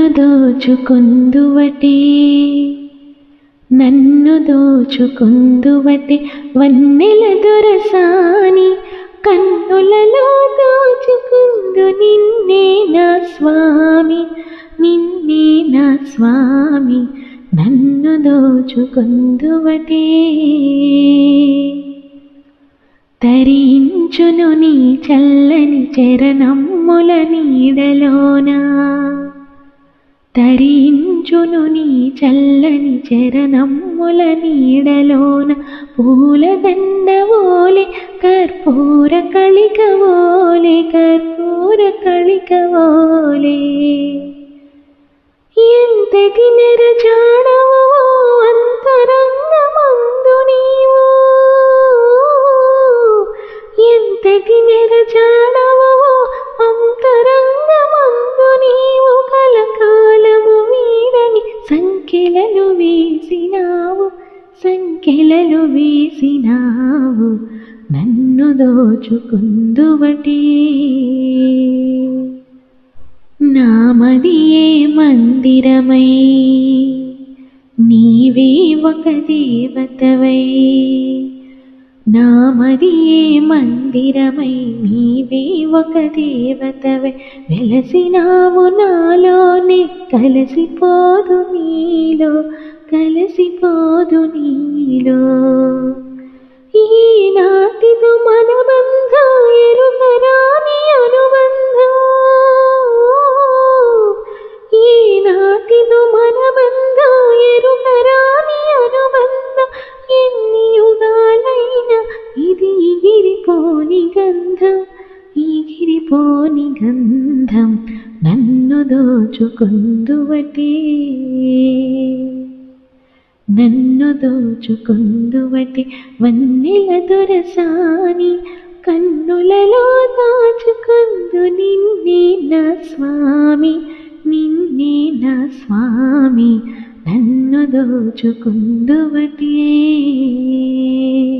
దోచుకుందువటే నన్ను దోచుకుందువటే వన్నెల దొరసాని కన్నులలో దోచుకుందు నిన్నే నా స్వామి నిన్నే నా స్వామి నన్ను దోచుకుందువటే తరించును నీ చల్లని చరణమ్ముల నీడలోనా తరించును నీ చల్లని చరణమ్ముల నీడలోన పూలదండవోలే కర్పూర కళికవోలే కర్పూర కళికవోలే ఎంతటి నెరచాడవో అంతరంగమందు నీవు ఎంతటి నెరచాడవో అంతరంగమందు నీవు కలకాలము వీడని సంఖ్యలను వేసినావు సంఖ్యలను వేసినావు నన్ను దోచుకుందువటే నామదియే మందిరమై నీవే ఒక దేవతవై నామదియే మందిరమై నీవే ఒక దేవతవై వెలసినావు నాలోనే కలిసిపోదు నీలో కలిసిపోదు నీలో ఈనాటిదు మన బంధం ఎరుగరాని అనుబంధం ఈనాటిదు మన బంధం ఎరుగరాని అనుబంధం ఎన్ని యుగాలైనా ఇది ఎగిరిపోని గంధం ఎగిరిపోని గంధం నన్ను దోచుకుందువటే నన్ను దోచుకుందువటి వన్నెల దొరసాని కన్నులలో దాచుకుందు నిన్నే నా స్వామి నిన్నే నా స్వామి నన్ను దోచుకుందువటే